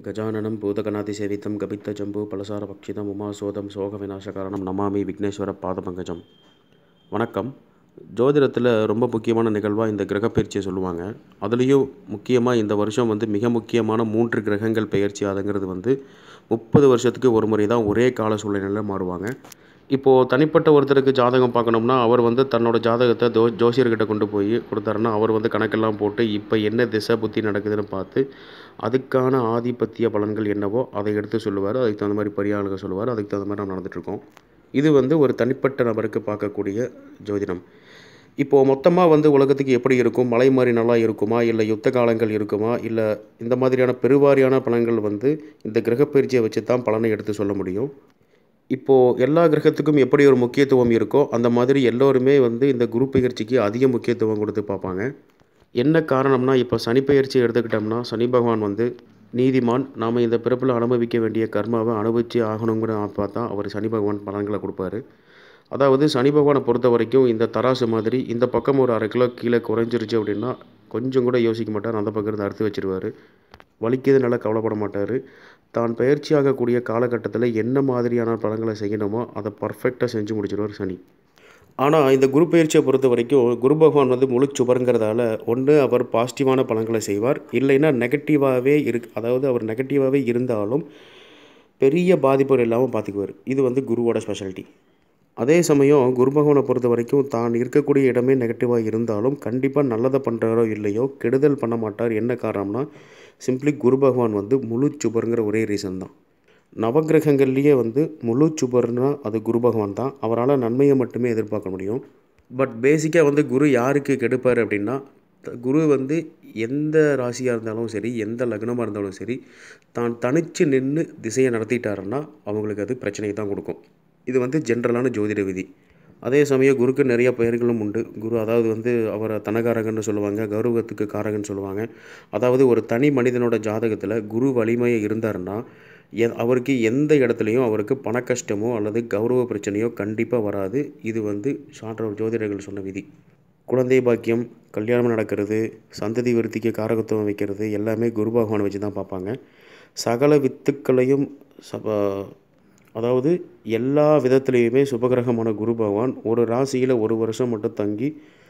கஜானனம் பூதகணாதிசேவிதம் கபித்த ஜம்பு பலசார பக்ஷிதம் உமாசோதம் சோக விநாசகாரணம் நமாமி விக்னேஸ்வர பாதபங்கஜம் வணக்கம் ஜோதிடத்தில் ரொம்ப முக்கியமான நிகழ்வாக இந்த கிரகப்பெயர்ச்சியை சொல்லுவாங்க அதுலேயும் முக்கியமாக இந்த வருஷம் வந்து மிக முக்கியமான மூன்று கிரகங்கள் பெயர்ச்சி அதுங்கிறது வந்து முப்பது வருஷத்துக்கு ஒரு முறை தான் ஒரே கால சூழ்நிலையில் மாறுவாங்க இப்போது தனிப்பட்ட ஒருத்தருக்கு ஜாதகம் பார்க்கணும்னா அவர் வந்து தன்னோட ஜாதகத்தை ஜோ ஜோசியர்கிட்ட கொண்டு போய் கொடுத்தாருன்னா அவர் வந்து கணக்கெல்லாம் போட்டு இப்போ என்ன திசை புத்தி நடக்குதுன்னு பார்த்து அதுக்கான ஆதிபத்திய பலன்கள் என்னவோ அதை எடுத்து சொல்லுவார் அதுக்கு தகுந்த மாதிரி பரிகாரங்கள் சொல்லுவார் அதுக்கு தகுந்த மாதிரி நம்ம நடந்துகிட்ருக்கோம் இது வந்து ஒரு தனிப்பட்ட நபருக்கு பார்க்கக்கூடிய ஜோதிடம் இப்போது மொத்தமாக வந்து உலகத்துக்கு எப்படி இருக்கும் மலை மாதிரி நல்லா இருக்குமா இல்லை யுத்த காலங்கள் இருக்குமா இல்லை இந்த மாதிரியான பெருவாரியான பலன்கள் வந்து இந்த கிரகப்பயிற்சியை வச்சு தான் பலனை எடுத்து சொல்ல முடியும் இப்போது எல்லா கிரகத்துக்கும் எப்படி ஒரு முக்கியத்துவம் இருக்கோ அந்த மாதிரி எல்லோருமே வந்து இந்த குரு பயிற்சிக்கு அதிக முக்கியத்துவம் கொடுத்து பார்ப்பாங்க என்ன காரணம்னா இப்போ சனி பயிற்சி எடுத்துக்கிட்டோம்னா சனி பகவான் வந்து நீதிமான் நாம் இந்த பிறப்பில் அனுபவிக்க வேண்டிய கர்மாவை அனுபவிச்சு ஆகணுங்கிற பார்த்தா அவர் சனி பகவான் பலன்களை கொடுப்பாரு அதாவது சனி பகவானை பொறுத்த வரைக்கும் இந்த தராசு மாதிரி இந்த பக்கம் ஒரு அரை கிலோ கீழே குறைஞ்சிருச்சு அப்படின்னா கொஞ்சம் கூட யோசிக்க மாட்டார் அந்த பக்கம் இருந்து அறுத்து வச்சிருவார் வலிக்குதுனால கவலைப்பட மாட்டார் தான் பயிற்சி ஆகக்கூடிய காலகட்டத்தில் என்ன மாதிரியான பலன்களை செய்யணுமோ அதை பர்ஃபெக்டாக செஞ்சு முடிச்சிடுவார் சனி ஆனால் இந்த குரு பயிற்சியை பொறுத்த வரைக்கும் குரு பகவான் வந்து முழு சுபருங்கிறதால ஒன்று அவர் பாசிட்டிவான பலன்களை செய்வார் இல்லைன்னா நெகட்டிவாகவே இருக்கு அதாவது அவர் நெகட்டிவாகவே இருந்தாலும் பெரிய பாதிப்புகள் இல்லாமல் பார்த்துக்குவார் இது வந்து குருவோட ஸ்பெஷாலிட்டி அதே சமயம் குரு பகவானை பொறுத்த வரைக்கும் தான் இருக்கக்கூடிய இடமே நெகட்டிவாக இருந்தாலும் கண்டிப்பாக நல்லதை பண்ணுறாரோ இல்லையோ கெடுதல் பண்ண மாட்டார் என்ன காரணம்னா சிம்பிளி குரு பகவான் வந்து முழு சுபருங்கிற ஒரே ரீசன் தான் நவகிரகங்கள்லேயே வந்து முழு சுபர்னா அது குரு பகவான் தான் அவரால் நன்மையை மட்டுமே எதிர்பார்க்க முடியும் பட் பேசிக்காக வந்து குரு யாருக்கு கெடுப்பார் அப்படின்னா த- குரு வந்து எந்த ராசியாக இருந்தாலும் சரி எந்த லக்னமாக இருந்தாலும் சரி தான் தனித்து நின்று திசையை நடத்திட்டாருன்னா அவங்களுக்கு அது பிரச்சனையை தான் கொடுக்கும் இது வந்து ஜென்ரலான ஜோதிட விதி அதே சமயம் குருக்கு நிறைய பெயர்களும் உண்டு குரு அதாவது வந்து அவரை தனகாரகன்னு சொல்லுவாங்க கௌரவத்துக்கு காரகன்னு சொல்லுவாங்க அதாவது ஒரு தனி மனிதனோட ஜாதகத்தில் குரு வலிமையை இருந்தாருன்னா எ அவருக்கு எந்த இடத்துலையும் அவருக்கு பண கஷ்டமோ அல்லது கௌரவ பிரச்சனையோ கண்டிப்பாக வராது இது வந்து சான்ற ஜோதிடர்கள் சொன்ன விதி குழந்தை பாக்கியம் கல்யாணம் நடக்கிறது சந்ததி விருத்திக்கு காரகத்துவம் வைக்கிறது எல்லாமே குரு பகவானை வச்சு தான் பார்ப்பாங்க சகல வித்துக்களையும் சப அதாவது எல்லா விதத்துலேயுமே சுபகிரகமான குரு பகவான் ஒரு ராசியில் ஒரு வருஷம் மட்டும் தங்கி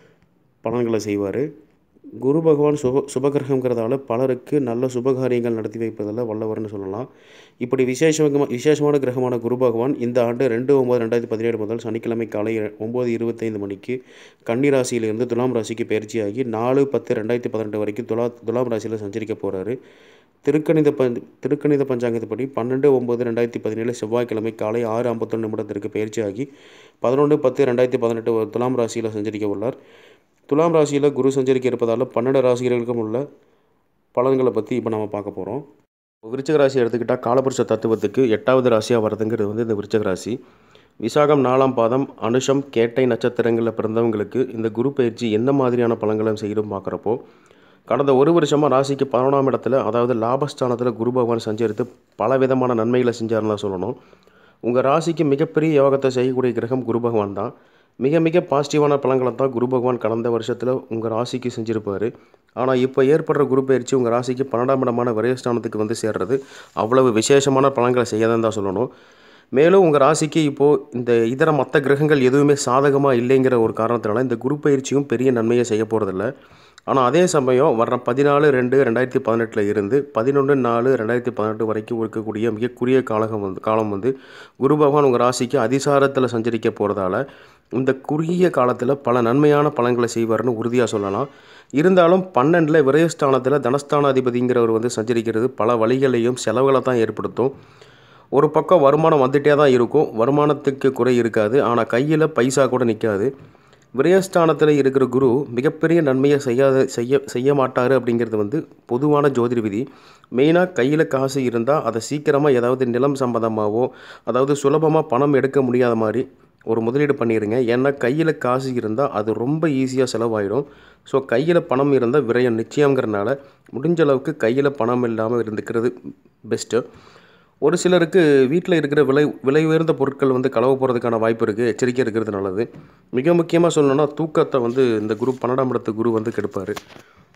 பலன்களை செய்வார் குரு பகவான் சுப சுபகிரகங்கிறதால பலருக்கு நல்ல சுபகாரியங்கள் நடத்தி வைப்பதில் வல்லவர்னு சொல்லலாம் இப்படி விசேஷமாக விசேஷமான கிரகமான குரு பகவான் இந்த ஆண்டு ரெண்டு ஒம்பது ரெண்டாயிரத்தி பதினேழு முதல் சனிக்கிழமை காலை ஒம்பது இருபத்தைந்து மணிக்கு கன்னி ராசியிலிருந்து துலாம் ராசிக்கு பயிற்சியாகி நாலு பத்து ரெண்டாயிரத்தி பதினெட்டு வரைக்கும் துலா துலாம் ராசியில் சஞ்சரிக்க போகிறாரு திருக்கணித பஞ் திருக்கணித பஞ்சாங்கத்துப்படி பன்னெண்டு ஒம்பது ரெண்டாயிரத்தி பதினேழு செவ்வாய்க்கிழமை காலை ஆறு ஐம்பத்தொன்று நிமிடத்திற்கு பயிற்சியாகி பதினொன்று பத்து ரெண்டாயிரத்தி பதினெட்டு துலாம் ராசியில் சஞ்சரிக்க உள்ளார் துலாம் ராசியில் குரு சஞ்சரிக்க இருப்பதால் பன்னெண்டு ராசிகளுக்கும் உள்ள பலன்களை பற்றி இப்போ நம்ம பார்க்க போகிறோம் விருச்சிக ராசி எடுத்துக்கிட்டால் காலபுருஷ தத்துவத்துக்கு எட்டாவது ராசியாக வர்றதுங்கிறது வந்து இந்த விருச்சிக ராசி விசாகம் நாலாம் பாதம் அனுஷம் கேட்டை நட்சத்திரங்களில் பிறந்தவங்களுக்கு இந்த குரு பயிற்சி என்ன மாதிரியான பலன்களை செய்யணும் பார்க்குறப்போ கடந்த ஒரு வருஷமாக ராசிக்கு பதினொன்றாம் இடத்துல அதாவது லாபஸ்தானத்தில் குரு பகவான் சஞ்சரித்து பல விதமான நன்மைகளை செஞ்சாருன்னு தான் சொல்லணும் உங்கள் ராசிக்கு மிகப்பெரிய யோகத்தை செய்யக்கூடிய கிரகம் குரு பகவான் தான் மிக மிக பாசிட்டிவான பலன்களை தான் குரு பகவான் கடந்த வருஷத்தில் உங்கள் ராசிக்கு செஞ்சுருப்பார் ஆனால் இப்போ ஏற்படுற குரு பயிற்சி உங்கள் ராசிக்கு பன்னெண்டாம் இடமான விரயஸ்தானத்துக்கு வந்து சேர்றது அவ்வளவு விசேஷமான பலன்களை செய்யாதான் தான் சொல்லணும் மேலும் உங்கள் ராசிக்கு இப்போது இந்த இதர மற்ற கிரகங்கள் எதுவுமே சாதகமாக இல்லைங்கிற ஒரு காரணத்தினால இந்த குரு பயிற்சியும் பெரிய நன்மையை செய்ய போகிறதில்ல ஆனால் அதே சமயம் வர்ற பதினாலு ரெண்டு ரெண்டாயிரத்தி பதினெட்டில் இருந்து பதினொன்று நாலு ரெண்டாயிரத்தி பதினெட்டு வரைக்கும் இருக்கக்கூடிய மிக குறுகிய காலகம் வந்து காலம் வந்து குரு பகவான் உங்கள் ராசிக்கு அதிசாரத்தில் சஞ்சரிக்க போகிறதால இந்த குறுகிய காலத்தில் பல நன்மையான பலன்களை செய்வார்னு உறுதியாக சொல்லலாம் இருந்தாலும் பன்னெண்டில் விரயஸ்தானத்தில் தனஸ்தானாதிபதிங்கிறவர் வந்து சஞ்சரிக்கிறது பல வழிகளையும் செலவுகளை தான் ஏற்படுத்தும் ஒரு பக்கம் வருமானம் வந்துகிட்டே தான் இருக்கும் வருமானத்துக்கு குறை இருக்காது ஆனால் கையில் பைசா கூட நிற்காது விரயஸ்தானத்தில் இருக்கிற குரு மிகப்பெரிய நன்மையை செய்யாத செய்ய செய்ய மாட்டார் அப்படிங்கிறது வந்து பொதுவான ஜோதிட விதி மெயினாக கையில் காசு இருந்தால் அதை சீக்கிரமாக ஏதாவது நிலம் சம்பந்தமாகவோ அதாவது சுலபமாக பணம் எடுக்க முடியாத மாதிரி ஒரு முதலீடு பண்ணிடுங்க ஏன்னா கையில் காசு இருந்தால் அது ரொம்ப ஈஸியாக செலவாயிடும் ஸோ கையில் பணம் இருந்தால் விரயம் நிச்சயங்கிறனால முடிஞ்ச அளவுக்கு கையில் பணம் இல்லாமல் இருந்துக்கிறது பெஸ்ட்டு ஒரு சிலருக்கு வீட்டில் இருக்கிற விலை விலை உயர்ந்த பொருட்கள் வந்து களவு போகிறதுக்கான வாய்ப்பு இருக்குது எச்சரிக்கை இருக்கிறது நல்லது மிக முக்கியமாக சொல்லணும்னா தூக்கத்தை வந்து இந்த குரு பன்னெண்டாம் இடத்து குரு வந்து கெடுப்பார்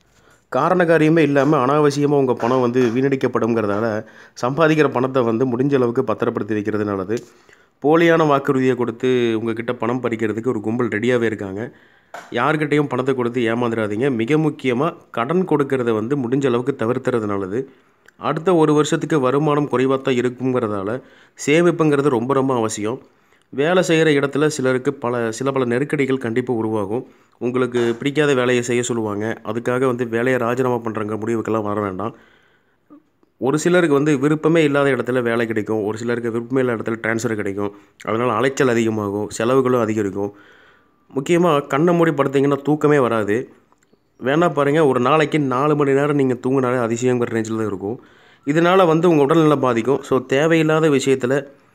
காரண காரியமே இல்லாமல் அனாவசியமாக உங்கள் பணம் வந்து வீணடிக்கப்படுங்கிறதால சம்பாதிக்கிற பணத்தை வந்து முடிஞ்ச அளவுக்கு பத்திரப்படுத்தி வைக்கிறது நல்லது போலியான வாக்குறுதியை கொடுத்து உங்ககிட்ட பணம் பறிக்கிறதுக்கு ஒரு கும்பல் ரெடியாகவே இருக்காங்க யார்கிட்டையும் பணத்தை கொடுத்து ஏமாந்துடாதீங்க மிக முக்கியமாக கடன் கொடுக்கறத வந்து முடிஞ்ச அளவுக்கு தவிர்த்துறது நல்லது அடுத்த ஒரு வருஷத்துக்கு வருமானம் குறைவாக தான் இருக்குங்கிறதால சேமிப்புங்கிறது ரொம்ப ரொம்ப அவசியம் வேலை செய்கிற இடத்துல சிலருக்கு பல சில பல நெருக்கடிகள் கண்டிப்பாக உருவாகும் உங்களுக்கு பிடிக்காத வேலையை செய்ய சொல்லுவாங்க அதுக்காக வந்து வேலையை ராஜினாமா பண்ணுறங்க முடிவுக்கெல்லாம் வர வேண்டாம் ஒரு சிலருக்கு வந்து விருப்பமே இல்லாத இடத்துல வேலை கிடைக்கும் ஒரு சிலருக்கு விருப்பமே இல்லாத இடத்துல ட்ரான்ஸ்ஃபர் கிடைக்கும் அதனால் அலைச்சல் அதிகமாகும் செலவுகளும் அதிகரிக்கும் முக்கியமாக கண்ணை மூடி படுத்தீங்கன்னா தூக்கமே வராது வேணா பாருங்கள் ஒரு நாளைக்கு நாலு மணி நேரம் நீங்கள் தூங்கினாலே அதிசயங்கிற ரேஞ்சில் தான் இருக்கும் இதனால் வந்து உங்கள் உடல்நிலை பாதிக்கும் ஸோ தேவையில்லாத விஷயத்தில்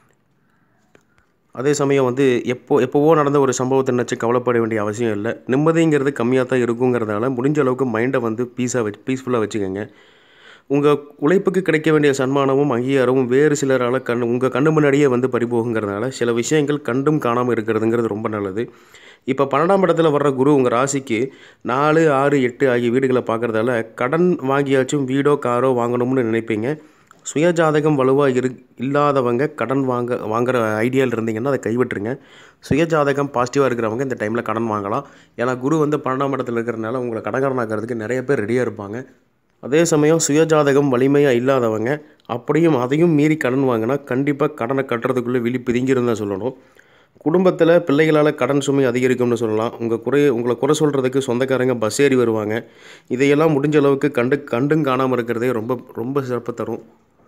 அதே சமயம் வந்து எப்போ எப்போவோ நடந்த ஒரு சம்பவத்தை நினச்சி கவலைப்பட வேண்டிய அவசியம் இல்லை நிம்மதிங்கிறது கம்மியாக தான் இருக்குங்கிறதால முடிஞ்ச அளவுக்கு மைண்டை வந்து பீஸாக வச்சு பீஸ்ஃபுல்லாக வச்சுக்கோங்க உங்கள் உழைப்புக்கு கிடைக்க வேண்டிய சன்மானமும் அங்கீகாரமும் வேறு சிலரால் கண் உங்கள் கண்ணு முன்னாடியே வந்து பறிபோகுங்கிறதுனால சில விஷயங்கள் கண்டும் காணாமல் இருக்கிறதுங்கிறது ரொம்ப நல்லது இப்போ பன்னெண்டாம் இடத்துல வர்ற குரு உங்கள் ராசிக்கு நாலு ஆறு எட்டு ஆகிய வீடுகளை பார்க்குறதால கடன் வாங்கியாச்சும் வீடோ காரோ வாங்கணும்னு நினைப்பீங்க சுயஜாதகம் வலுவாக இரு இல்லாதவங்க கடன் வாங்க வாங்குற ஐடியாவில் இருந்தீங்கன்னா அதை கைவிட்டுருங்க சுயஜாதகம் பாசிட்டிவாக இருக்கிறவங்க இந்த டைமில் கடன் வாங்கலாம் ஏன்னா குரு வந்து பன்னெண்டாம் இடத்துல இருக்கிறனால உங்களை கடன்காரனாக்கிறதுக்கு நிறைய பேர் ரெடியாக இருப்பாங்க அதே சமயம் சுயஜாதகம் வலிமையாக இல்லாதவங்க அப்படியும் அதையும் மீறி கடன் வாங்கினா கண்டிப்பாக கடனை கட்டுறதுக்குள்ளே விழி பிதுங்கிருந்து தான் சொல்லணும் குடும்பத்தில் பிள்ளைகளால் கடன் சுமை அதிகரிக்கும்னு சொல்லலாம் உங்கள் குறை உங்களை குறை சொல்கிறதுக்கு சொந்தக்காரங்க பஸ் ஏறி வருவாங்க இதையெல்லாம் முடிஞ்ச அளவுக்கு கண்டு கண்டும் காணாமல் இருக்கிறதே ரொம்ப ரொம்ப சிறப்பு தரும்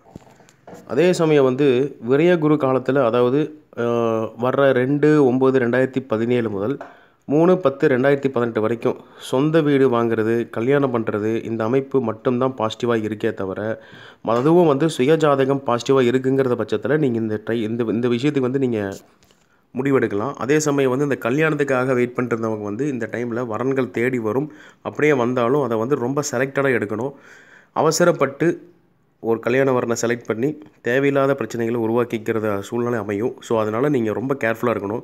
அதே சமயம் வந்து விரய குரு காலத்தில் அதாவது அஹ், வர்ற ரெண்டு ஒம்பது ரெண்டாயிரத்தி பதினேழு முதல் மூணு பத்து ரெண்டாயிரத்தி பதினெட்டு வரைக்கும் சொந்த வீடு வாங்குறது கல்யாணம் பண்ணுறது இந்த அமைப்பு மட்டும்தான் பாசிட்டிவாக இருக்கே தவிர அதுவும் வந்து சுயஜாதகம் பாசிட்டிவாக இருக்குங்கிறத பட்சத்தில் நீங்கள் இந்த ட்ரை இந்த இந்த விஷயத்துக்கு வந்து நீங்கள் முடிவெடுக்கலாம் அதே சமயம் வந்து இந்த கல்யாணத்துக்காக வெயிட் பண்ணிட்டு இருந்தவங்க வந்து இந்த டைமில் வரன்கள் தேடி வரும் அப்படியே வந்தாலும் அதை வந்து ரொம்ப செலக்டடாக எடுக்கணும் அவசரப்பட்டு ஒரு கல்யாண வரனை செலக்ட் பண்ணி தேவையில்லாத பிரச்சனைகளை உருவாக்கிக்கிற சூழ்நிலை அமையும் ஸோ அதனால் நீங்கள் ரொம்ப கேர்ஃபுல்லாக இருக்கணும்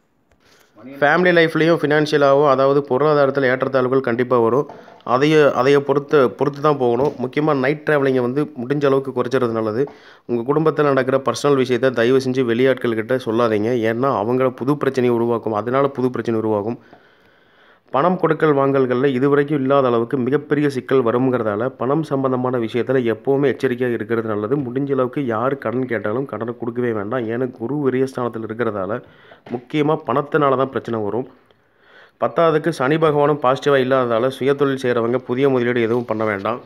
ஃபேமிலி லைஃப்லேயும் ஃபினான்ஷியலாகவும் அதாவது பொருளாதாரத்தில் ஏற்றத்தாழ்வுகள் கண்டிப்பாக வரும் அதைய அதைய பொறுத்து பொறுத்து தான் போகணும் முக்கியமாக நைட் ட்ராவலிங்கை வந்து முடிஞ்ச அளவுக்கு குறைச்சிறது நல்லது உங்கள் குடும்பத்தில் நடக்கிற பர்சனல் விஷயத்தை தயவு செஞ்சு வெளியாட்கள்கிட்ட சொல்லாதீங்க ஏன்னா அவங்கள புது பிரச்சனையை உருவாக்கும் அதனால புது பிரச்சனை உருவாகும் பணம் கொடுக்கல் வாங்கல்களில் இதுவரைக்கும் இல்லாத அளவுக்கு மிகப்பெரிய சிக்கல் வருங்கிறதால பணம் சம்பந்தமான விஷயத்தில் எப்போவுமே எச்சரிக்கையாக இருக்கிறது நல்லது முடிஞ்ச அளவுக்கு யார் கடன் கேட்டாலும் கடனை கொடுக்கவே வேண்டாம் ஏன்னா குரு விரயஸ்தானத்தில் இருக்கிறதால முக்கியமாக பணத்தினால தான் பிரச்சனை வரும் பத்தாவதுக்கு சனி பகவானும் பாசிட்டிவாக இல்லாததால் சுயதொழில் செய்கிறவங்க புதிய முதலீடு எதுவும் பண்ண வேண்டாம்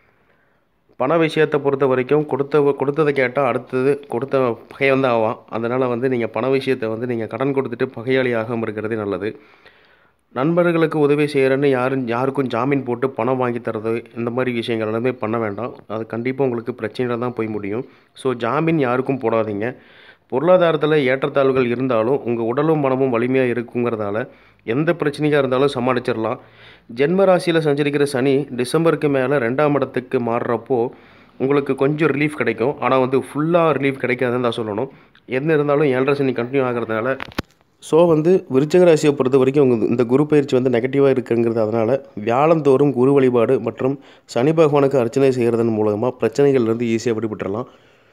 பண விஷயத்தை பொறுத்த வரைக்கும் கொடுத்த கொடுத்ததை கேட்டால் அடுத்தது கொடுத்த பகை வந்து ஆவான் அதனால் வந்து நீங்கள் பண விஷயத்தை வந்து நீங்கள் கடன் கொடுத்துட்டு பகையாளி ஆகாமல் இருக்கிறதே நல்லது நண்பர்களுக்கு உதவி செய்கிறேன்னு யாரும் யாருக்கும் ஜாமீன் போட்டு பணம் வாங்கி தரது இந்த மாதிரி விஷயங்கள் எல்லாமே பண்ண வேண்டாம் அது கண்டிப்பாக உங்களுக்கு பிரச்சனையில் தான் போய் முடியும் ஸோ ஜாமீன் யாருக்கும் போடாதீங்க பொருளாதாரத்தில் ஏற்றத்தாழ்வுகள் இருந்தாலும் உங்கள் உடலும் மனமும் வலிமையாக இருக்குங்கிறதால எந்த பிரச்சனையாக இருந்தாலும் சமாளிச்சிடலாம் ஜென்ம ராசியில் சஞ்சரிக்கிற சனி டிசம்பருக்கு மேலே ரெண்டாம் இடத்துக்கு மாறுறப்போ உங்களுக்கு கொஞ்சம் ரிலீஃப் கிடைக்கும் ஆனால் வந்து ஃபுல்லாக ரிலீஃப் கிடைக்காதுன்னு தான் சொல்லணும் என்ன இருந்தாலும் ஏழரை சனி கண்டினியூ ஆகிறதுனால ஸோ வந்து விருச்சக ராசியை பொறுத்த வரைக்கும் உங்க இந்த குரு பயிற்சி வந்து நெகட்டிவாக இருக்குங்கிறது அதனால் வியாழந்தோறும் குரு வழிபாடு மற்றும் சனி பகவானுக்கு அர்ச்சனை செய்கிறதன் மூலமாக பிரச்சனைகள்லேருந்து ஈஸியாக விடுபட்டுறலாம்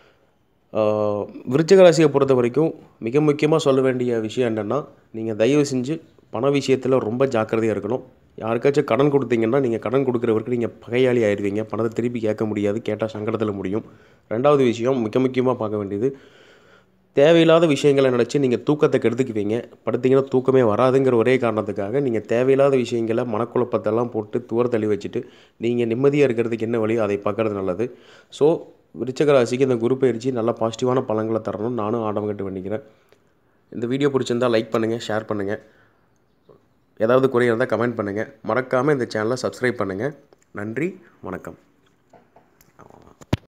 ஆஹ், விருச்சிக ராசியை பொறுத்த வரைக்கும் மிக முக்கியமாக சொல்ல வேண்டிய விஷயம் என்னென்னா நீங்கள் தயவு செஞ்சு பண விஷயத்தில் ரொம்ப ஜாக்கிரதையாக இருக்கணும் யாருக்காச்சும் கடன் கொடுத்தீங்கன்னா நீங்கள் கடன் கொடுக்குறவருக்கு நீங்கள் பகையாளி ஆயிடுவீங்க பணத்தை திருப்பி கேட்க முடியாது கேட்டால் சங்கடத்தில் முடியும் ரெண்டாவது விஷயம் மிக முக்கியமாக பார்க்க வேண்டியது தேவையில்லாத விஷயங்களை நினச்சி நீங்கள் தூக்கத்தை கெடுத்துக்குவீங்க படுத்தீங்கன்னா தூக்கமே வராதுங்கிற ஒரே காரணத்துக்காக நீங்கள் தேவையில்லாத விஷயங்களை மனக்குழப்பத்தெல்லாம் போட்டு தூர தள்ளி வச்சுட்டு நீங்கள் நிம்மதியாக இருக்கிறதுக்கு என்ன வழியோ அதை பார்க்கறது நல்லது ஸோ விருச்சக ராசிக்கு இந்த குரு பயிற்சி நல்ல பாசிட்டிவான பலன்களை தரணும் நானும் ஆடவங்கட்டு பண்ணிக்கிறேன் இந்த வீடியோ பிடிச்சிருந்தால் லைக் பண்ணுங்கள் ஷேர் பண்ணுங்கள் ஏதாவது குறை இருந்தால் கமெண்ட் பண்ணுங்கள் மறக்காமல் இந்த சேனலை சப்ஸ்கிரைப் பண்ணுங்கள் நன்றி வணக்கம்